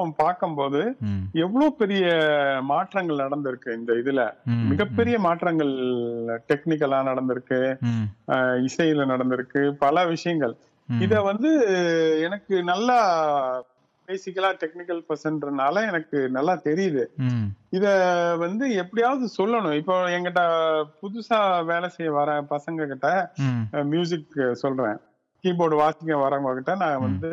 அப்புறம் பார்க்கும்போது ம், எவ்வளவு பெரிய மாற்றங்கள் நடந்திருக்கு இந்த இதுல ம், மிகப்பெரிய மாற்றங்கள் டெக்னிக்கலா நடந்திருக்கு ம், அஹ் இசையில நடந்திருக்கு பல விஷயங்கள் ம், இத வந்து எனக்கு நல்லா பேசிக்கலா டெக்னிக்கல் பர்சன்றனால எனக்கு நல்லா தெரியுது ம், இத வந்து எப்படியாவது சொல்லணும் இப்போ என்கிட்ட புதுசா வேலை செய்ய வர பசங்க கிட்ட ம், மியூசிக் சொல்றேன் கீபோர்டு வாசிக்க வரவங்க கிட்ட நான் வந்து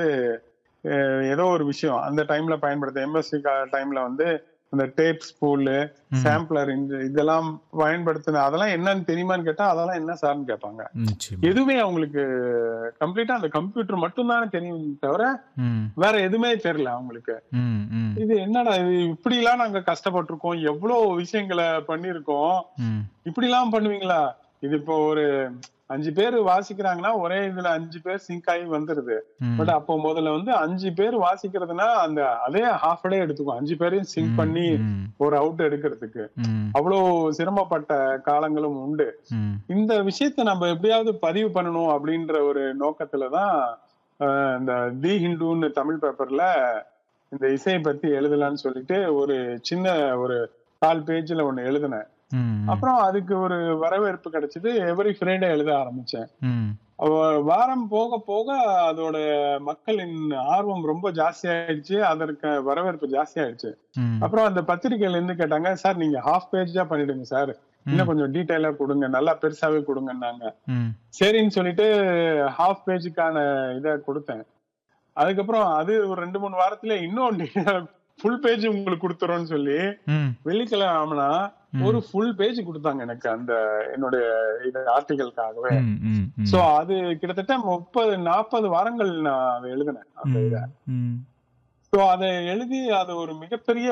அஹ், ஏதோ ஒரு விஷயம் அந்த டைம்ல பயன்படுத்த எம்எஸ்சி டைம்ல வந்து அந்த டேப் ஸ்பூலு ம். சாம்பிளர் இந்த இதெல்லாம் பயன்படுத்தின அதெல்லாம் என்னன்னு தெரியுமான்னு கேட்டா அதெல்லாம் என்ன சார்னு கேட்பாங்க நிச்சயமா. எதுவுமே அவங்களுக்கு கம்ப்ளீட்டா அந்த கம்ப்யூட்டர் மட்டும்தானே தெரியும் தவிர ம், வேற எதுவுமே தெரியல அவங்களுக்கு ம், ம், இது என்னடா இது இப்படி எல்லாம் நாங்க கஷ்டப்பட்டிருக்கோம் எவ்வளவு விஷயங்களை பண்ணிருக்கோம் ம், இப்படி எல்லாம் பண்ணுவீங்களா இது இப்போ ஒரு அஞ்சு பேர் வாசிக்கிறாங்கன்னா ஒரே இதுல அஞ்சு பேர் சிங்க் ஆகி வந்துருது ம், பட் அப்போ முதல்ல வந்து அஞ்சு பேர் வாசிக்கிறதுனா அந்த அதே ஹாஃப் டே எடுத்துக்கும் அஞ்சு பேரையும் சிங்க் ம், பண்ணி ம், ஒரு அவுட் எடுக்கிறதுக்கு ம், அவ்வளவு சிரமப்பட்ட காலங்களும் உண்டு ம், இந்த விஷயத்த நம்ம எப்படியாவது பதிவு பண்ணணும் அப்படின்ற ஒரு நோக்கத்துலதான் ஆஹ், இந்த தி ஹிந்துன்னு தமிழ் பேப்பர்ல இந்த இசையை பத்தி எழுதலாம்னு சொல்லிட்டு ஒரு சின்ன ஒரு கால் பேஜ்ல ஒண்ணு எழுதினேன் ம், அப்புறம் அதுக்கு ஒரு வரவேற்பு கிடைச்சது எவ்ரி ஃப்ரைடே எழுத ஆரம்பிச்சேன் ம், அவ- வாரம் போக போக அதோட மக்களின் ஆர்வம் ரொம்ப ஜாஸ்தி ஆயிடுச்சு அதற்கு வரவேற்பு ஜாஸ்தி ஆயிடுச்சு ம், அப்புறம் அந்த பத்திரிகையில இருந்து கேட்டாங்க சார் நீங்க ஹாஃப் பேஜா பண்ணிடுங்க சார் இன்னும் கொஞ்சம் டீட்டெயிலா கொடுங்க நல்லா பெருசாவே கொடுங்கன்னாங்க ம், சரின்னு சொல்லிட்டு ஹாஃப் பேஜுக்கான இதை கொடுத்தேன் அதுக்கப்புறம் அது ஒரு ரெண்டு மூணு வாரத்துல இன்னும் ஃபுல் பேஜ் உங்களுக்கு கொடுத்துறோம்னு சொல்லி ம், வெள்ளிக்கிழமை ஆமனா ம். ஒரு ஃபுல் பேஜ் கொடுத்தாங்க எனக்கு அந்த என்னுடைய இது ஆர்டிகல்காகவே ம், ம், ம். சோ அது கிட்டத்தட்ட முப்பது நாற்பது வாரங்கள் நான் அதை எழுதினேன் அந்த இதை ம், சோ அதை எழுதி அது ஒரு மிகப்பெரிய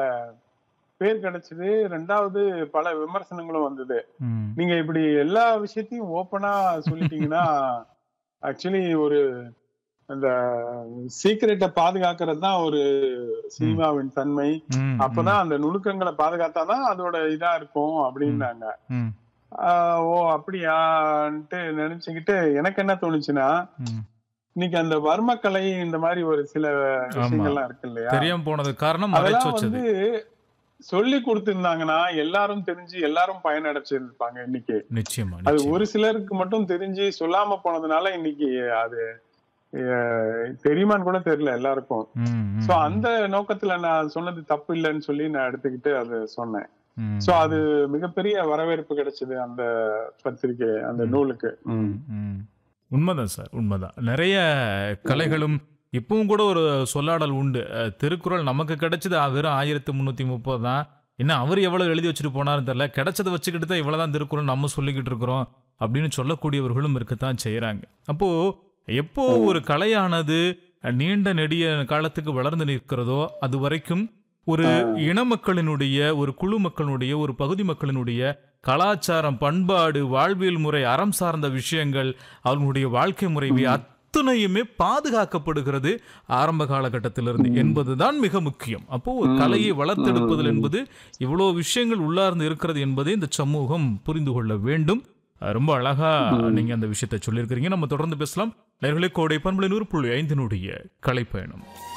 பேர் கிடைச்சது ரெண்டாவது பல விமர்சனங்களும் வந்தது ம், நீங்க இப்படி எல்லா விஷயத்தையும் ஓப்பனா சொல்லிட்டீங்கன்னா ஆக்சுவலி ஒரு அந்த சீக்கிரட்டை பாதுகாக்கிறது தான் ஒரு சினிமாவின் தன்மை ம், அப்பதான் அந்த நுணுக்கங்களை பாதுகாத்தாதான் அதோட இதா இருக்கும் அப்படின்னாங்க ம், ஆஹ் ஓ அப்படியான்ட்டு நினைச்சுக்கிட்டு எனக்கு என்ன தோணுச்சுன்னா ம். இன்னைக்கு அந்த வர்மக்கலை இந்த மாதிரி ஒரு சில விஷயங்கள்லாம் இருக்கு இல்லையா தெரியாம போனது காரணம் மறைச்சு அதெல்லாம் வச்சது வந்து சொல்லி கொடுத்திருந்தாங்கன்னா எல்லாரும் தெரிஞ்சு எல்லாரும் பயனடைச்சிருப்பாங்க இன்னைக்கு நிச்சயமா அது நிச்சயமா. ஒரு சிலருக்கு மட்டும் தெரிஞ்சு சொல்லாம போனதுனால இன்னைக்கு அது அஹ், தெரியுமான்னு கூட தெரியல எல்லாருக்கும் ம், ம், சோ அந்த நோக்கத்துல நான் சொன்னது தப்பு இல்லைன்னு சொல்லி நான் எடுத்துக்கிட்டு அது சொன்னேன் ம், சோ அது மிகப்பெரிய வரவேற்பு கிடைச்சது அந்த பத்திரிகை அந்த நூலுக்கு ம். ம். உண்மைதான் சார் உண்மைதான் நிறைய கலைகளும் இப்பவும் கூட ஒரு சொல்லாடல் உண்டு அஹ், திருக்குறள் நமக்கு கிடைச்சது அஹ், வெறும் ஆயிரத்தி முந்நூற்றி முப்பது தான் என்ன அவர் எவ்வளவு எழுதி வச்சுட்டு போனாருன்னு தெரியல கிடைச்சதை வச்சுக்கிட்டு தான் இவ்வளவுதான் திருக்குறள் நம்ம சொல்லிக்கிட்டு இருக்கிறோம் அப்படின்னு சொல்லக்கூடியவர்களும் இருக்கத்தான் செய்றாங்க அப்போ எப்போ ஒரு கலையானது அஹ், நீண்ட நெடிய காலத்துக்கு வளர்ந்து நிற்கிறதோ அது வரைக்கும் ஒரு இன மக்களினுடைய ஒரு குழு மக்களினுடைய ஒரு பகுதி மக்களினுடைய கலாச்சாரம் பண்பாடு வாழ்வியல் முறை அறம் சார்ந்த விஷயங்கள் அவர்களுடைய வாழ்க்கை முறை இவை அத்தனையுமே பாதுகாக்கப்படுகிறது ஆரம்ப காலகட்டத்திலிருந்து என்பதுதான் மிக முக்கியம் அப்போ ஒரு கலையை வளர்த்தெடுப்பதில் என்பது இவ்வளோ விஷயங்கள் உள்ளார்ந்து இருக்கிறது என்பதை இந்த சமூகம் புரிந்து கொள்ள வேண்டும் அஹ் ரொம்ப அழகா நீங்க அந்த விஷயத்தை சொல்லியிருக்கிறீங்க நம்ம தொடர்ந்து பேசலாம் நேர்களே கோடை பண்பலை நூறு புள்ளி ஐந்தினுடைய கலைப்பயணம்